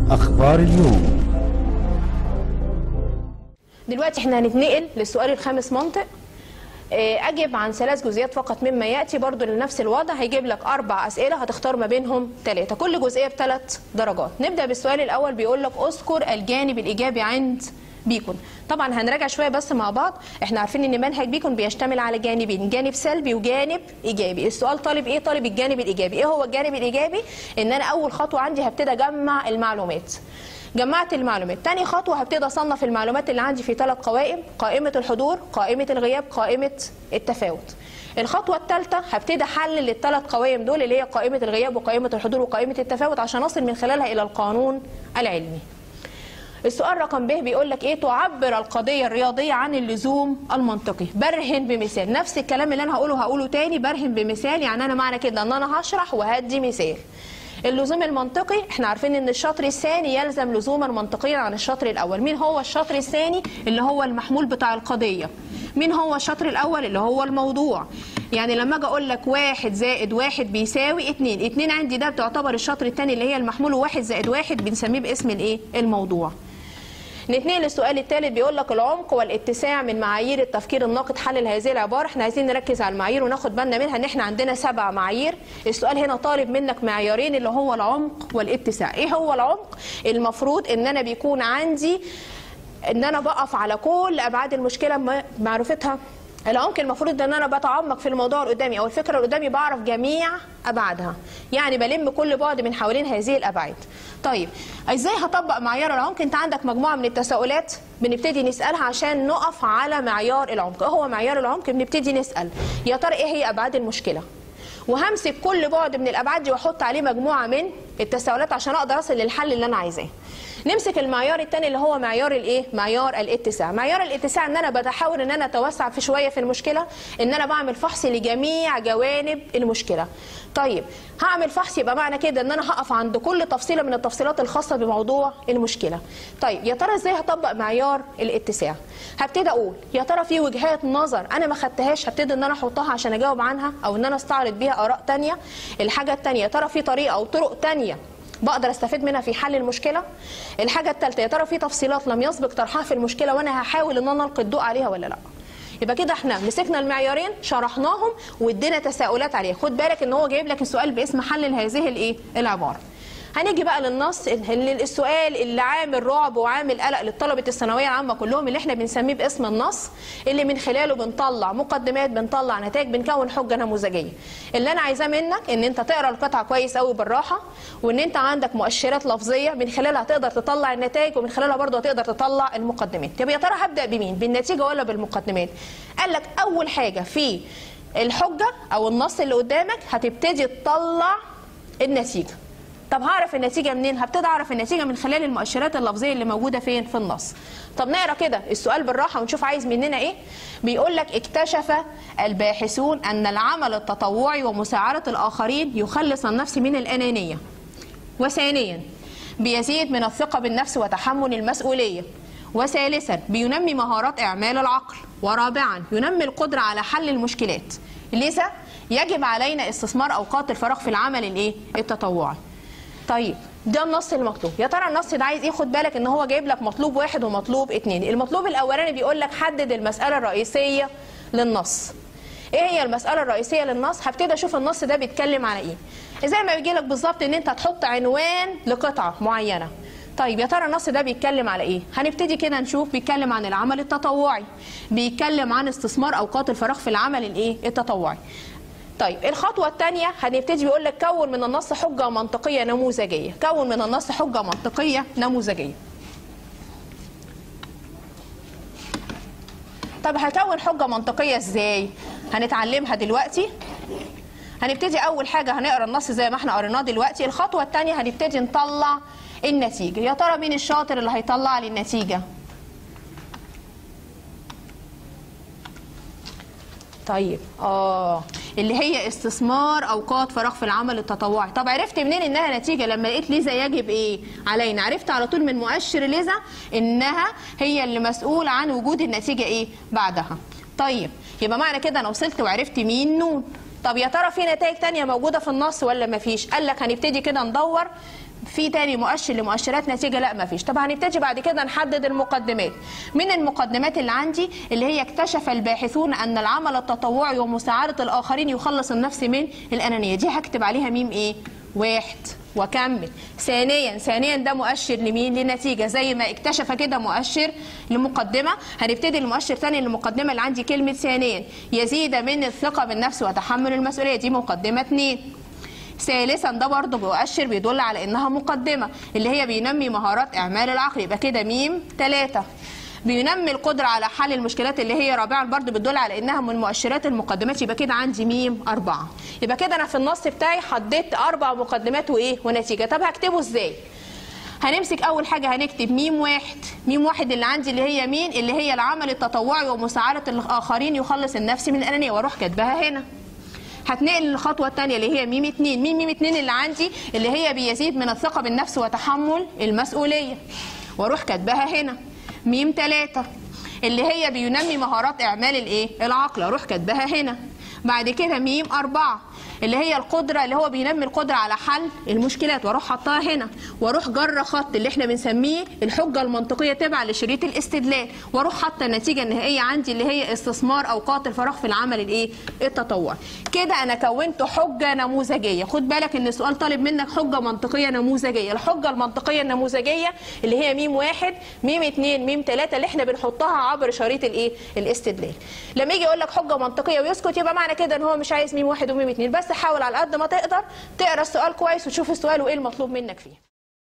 أخبار اليوم دلوقتي احنا هنتنقل للسؤال الخامس منطق آه، اجب عن ثلاث جزئيات فقط مما ياتي برضو لنفس الوضع هيجيب لك اربع اسئله هتختار ما بينهم ثلاثه كل جزئيه بثلاث درجات نبدا بالسؤال الاول بيقول لك اذكر الجانب الايجابي عند بيكون طبعا هنراجع شويه بس مع بعض احنا عارفين ان منهج بيكون بيشتمل على جانبين جانب سلبي وجانب ايجابي السؤال طالب ايه طالب الجانب الايجابي ايه هو الجانب الايجابي ان انا اول خطوه عندي هبتدي اجمع المعلومات جمعت المعلومات تاني خطوة هبتدي أصنف المعلومات اللي عندي في ثلاث قوائم قائمة الحضور قائمة الغياب قائمة التفاوت الخطوة الثالثة هبتدي أحلل الثلاث قوائم دول اللي هي قائمة الغياب وقائمة الحضور وقائمة التفاوت عشان أصل من خلالها إلى القانون العلمي السؤال رقم ب بيقول لك ايه تعبر القضيه الرياضيه عن اللزوم المنطقي برهن بمثال نفس الكلام اللي انا هقوله هقوله تاني برهن بمثال يعني انا معنى كده ان انا هشرح وهدي مثال اللزوم المنطقي احنا عارفين ان الشطر الثاني يلزم لزوما منطقيا عن الشطر الاول مين هو الشطر الثاني اللي هو المحمول بتاع القضيه مين هو الشطر الاول اللي هو الموضوع يعني لما اجي اقول لك واحد زائد واحد بيساوي اتنين اتنين عندي ده بتعتبر الشطر الثاني اللي هي المحمول وواحد زائد واحد بنسميه باسم الايه الموضوع نتنقل للسؤال الثالث بيقول لك العمق والاتساع من معايير التفكير الناقد حلل هذه العباره احنا عايزين نركز على المعايير وناخد بالنا منها ان احنا عندنا سبع معايير السؤال هنا طالب منك معيارين اللي هو العمق والاتساع ايه هو العمق المفروض ان انا بيكون عندي ان انا بقف على كل ابعاد المشكله م- معرفتها العمق المفروض ان انا بتعمق في الموضوع اللي قدامي او الفكره اللي قدامي بعرف جميع ابعادها يعني بلم كل بعد من حوالين هذه الابعاد طيب ازاي هطبق معيار العمق انت عندك مجموعه من التساؤلات بنبتدي نسالها عشان نقف على معيار العمق ايه هو معيار العمق بنبتدي نسال يا ترى ايه هي ابعاد المشكله وهمسك كل بعد من الابعاد دي واحط عليه مجموعه من التساؤلات عشان اقدر اصل للحل اللي انا عايزاه نمسك المعيار الثاني اللي هو معيار الايه معيار الاتساع معيار الاتساع ان انا بحاول ان انا اتوسع في شويه في المشكله ان انا بعمل فحص لجميع جوانب المشكله طيب هعمل فحص يبقى معنى كده ان انا هقف عند كل تفصيله من التفصيلات الخاصه بموضوع المشكله طيب يا ترى ازاي هطبق معيار الاتساع هبتدي اقول يا ترى في وجهات نظر انا ما خدتهاش هبتدي ان انا احطها عشان اجاوب عنها او ان انا استعرض بيها اراء تانية الحاجه الثانيه يا ترى في طريقه او طرق تانية بقدر استفيد منها في حل المشكله الحاجه الثالثه يا ترى في تفصيلات لم يسبق طرحها في المشكله وانا هحاول ان انا القي الضوء عليها ولا لا يبقى كده احنا مسكنا المعيارين شرحناهم وادينا تساؤلات عليه خد بالك ان هو جايب لك السؤال باسم حلل هذه الايه العباره هنيجي بقى للنص اللي السؤال اللي عامل رعب وعامل قلق للطلبه الثانويه العامه كلهم اللي احنا بنسميه باسم النص اللي من خلاله بنطلع مقدمات بنطلع نتائج بنكون حجه نموذجيه اللي انا عايزاه منك ان انت تقرا القطعه كويس قوي بالراحه وان انت عندك مؤشرات لفظيه من خلالها هتقدر تطلع النتائج ومن خلالها برضه هتقدر تطلع المقدمات طب يا ترى هبدا بمين بالنتيجه ولا بالمقدمات قال لك اول حاجه في الحجه او النص اللي قدامك هتبتدي تطلع النتيجه طب هعرف النتيجة منين؟ هبتدي أعرف النتيجة من خلال المؤشرات اللفظية اللي موجودة فين؟ في النص. طب نقرا كده السؤال بالراحة ونشوف عايز مننا إيه؟ بيقول لك اكتشف الباحثون أن العمل التطوعي ومساعدة الآخرين يخلص النفس من الأنانية. وثانيا بيزيد من الثقة بالنفس وتحمل المسؤولية. وثالثا بينمي مهارات إعمال العقل. ورابعا ينمي القدرة على حل المشكلات. لذا يجب علينا استثمار أوقات الفراغ في العمل الإيه؟ التطوعي. طيب ده النص المطلوب يا ترى النص ده عايز ايه خد بالك ان هو جايب لك مطلوب واحد ومطلوب اتنين المطلوب الاولاني بيقول لك حدد المساله الرئيسيه للنص ايه هي المساله الرئيسيه للنص هبتدي اشوف النص ده بيتكلم على ايه زي ما بيجي لك بالظبط ان انت تحط عنوان لقطعه معينه طيب يا ترى النص ده بيتكلم على ايه هنبتدي كده نشوف بيتكلم عن العمل التطوعي بيتكلم عن استثمار اوقات الفراغ في العمل الايه التطوعي طيب الخطوة الثانية هنبتدي بيقول لك كون من النص حجة منطقية نموذجية، كون من النص حجة منطقية نموذجية. طب هكون حجة منطقية ازاي؟ هنتعلمها دلوقتي. هنبتدي أول حاجة هنقرا النص زي ما احنا قريناه دلوقتي، الخطوة الثانية هنبتدي نطلع النتيجة، يا ترى مين الشاطر اللي هيطلع لي النتيجة؟ طيب اه اللي هي استثمار اوقات فراغ في العمل التطوعي طب عرفت منين انها نتيجه لما لقيت ليزا يجب ايه علينا عرفت على طول من مؤشر ليزا انها هي اللي مسؤوله عن وجود النتيجه ايه بعدها طيب يبقى معنى كده انا وصلت وعرفت مين نون طب يا ترى في نتائج تانية موجودة في النص ولا مفيش قال لك هنبتدي كده ندور في تاني مؤشر لمؤشرات نتيجة لا مفيش طب هنبتدي بعد كده نحدد المقدمات من المقدمات اللي عندي اللي هي اكتشف الباحثون أن العمل التطوعي ومساعدة الآخرين يخلص النفس من الأنانية دي هكتب عليها ميم إيه واحد وكمل ثانيا ثانيا ده مؤشر لمين لنتيجه زي ما اكتشف كده مؤشر لمقدمه هنبتدي المؤشر ثاني للمقدمه اللي عندي كلمه ثانيا يزيد من الثقه بالنفس وتحمل المسؤوليه دي مقدمه اثنين ثالثا ده برضه مؤشر بيدل على انها مقدمه اللي هي بينمي مهارات اعمال العقل يبقى كده ميم ثلاثه بينمي القدرة على حل المشكلات اللي هي رابعا برضو بتدل على انها من مؤشرات المقدمات يبقى كده عندي ميم أربعة يبقى كده انا في النص بتاعي حددت اربع مقدمات وايه ونتيجة طب هكتبه ازاي هنمسك اول حاجة هنكتب ميم واحد ميم واحد اللي عندي اللي هي مين اللي هي العمل التطوعي ومساعدة الاخرين يخلص النفس من الانانية واروح كاتباها هنا هتنقل للخطوة الثانية اللي هي ميم اتنين مين ميم اتنين اللي عندي اللي هي بيزيد من الثقة بالنفس وتحمل المسؤولية واروح كاتباها هنا ميم ثلاثة اللي هي بينمي مهارات اعمال الايه العقل اروح كاتباها هنا بعد كده ميم أربعة اللي هي القدرة اللي هو بينمي القدرة على حل المشكلات واروح حطها هنا واروح جر خط اللي احنا بنسميه الحجة المنطقية تبع لشريط الاستدلال واروح حاطة النتيجة النهائية عندي اللي هي استثمار اوقات الفراغ في العمل الايه التطوعي كده انا كونت حجة نموذجية خد بالك ان السؤال طالب منك حجة منطقية نموذجية الحجة المنطقية النموذجية اللي هي ميم واحد ميم اتنين ميم تلاتة اللي احنا بنحطها عبر شريط الايه الاستدلال لما يجي يقول لك حجة منطقية ويسكت يبقى معنى كده ان هو مش عايز ميم واحد وميم اتنين بس حاول على قد ما تقدر تقرا السؤال كويس وتشوف السؤال وايه المطلوب منك فيه